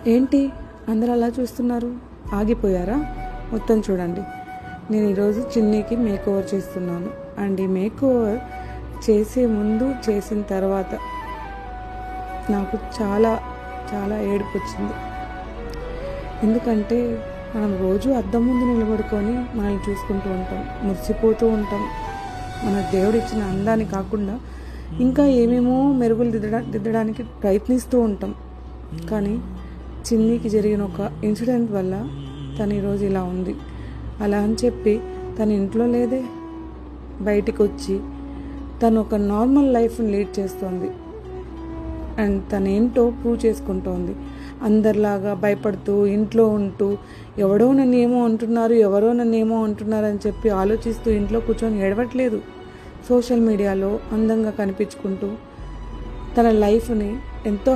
ఏంటి అందరు అలా చూస్తున్నారు ఆగిపోయారా మొత్తం చూడండి నేను ఈరోజు చిన్నీకి మేక్ ఓవర్ చేస్తున్నాను అండ్ ఈ మేక్ ఓవర్ చేసే ముందు చేసిన తర్వాత నాకు చాలా చాలా ఏడుపు వచ్చింది ఎందుకంటే మనం రోజు అద్దం ముందు నిలబడుకొని మనల్ని చూసుకుంటూ ఉంటాం మురిసిపోతూ ఉంటాం మన దేవుడు ఇచ్చిన అందాన్ని కాకుండా ఇంకా ఏమేమో మెరుగులు దిద్దడా దిద్దడానికి ప్రయత్నిస్తూ ఉంటాం కానీ చిన్నీకి జరిగిన ఒక ఇన్సిడెంట్ వల్ల తను ఈరోజు ఇలా ఉంది అలా అని చెప్పి తన ఇంట్లో లేదే బయటికి వచ్చి తను ఒక నార్మల్ లైఫ్ని లీడ్ చేస్తోంది అండ్ తనేంటో ప్రూవ్ చేసుకుంటోంది అందరిలాగా భయపడుతూ ఇంట్లో ఉంటూ ఎవడో నన్ను ఏమో అంటున్నారు ఎవరో నన్ను ఏమో అంటున్నారు అని చెప్పి ఆలోచిస్తూ ఇంట్లో కూర్చొని ఏడవట్లేదు సోషల్ మీడియాలో అందంగా కనిపించుకుంటూ తన లైఫ్ని ఎంతో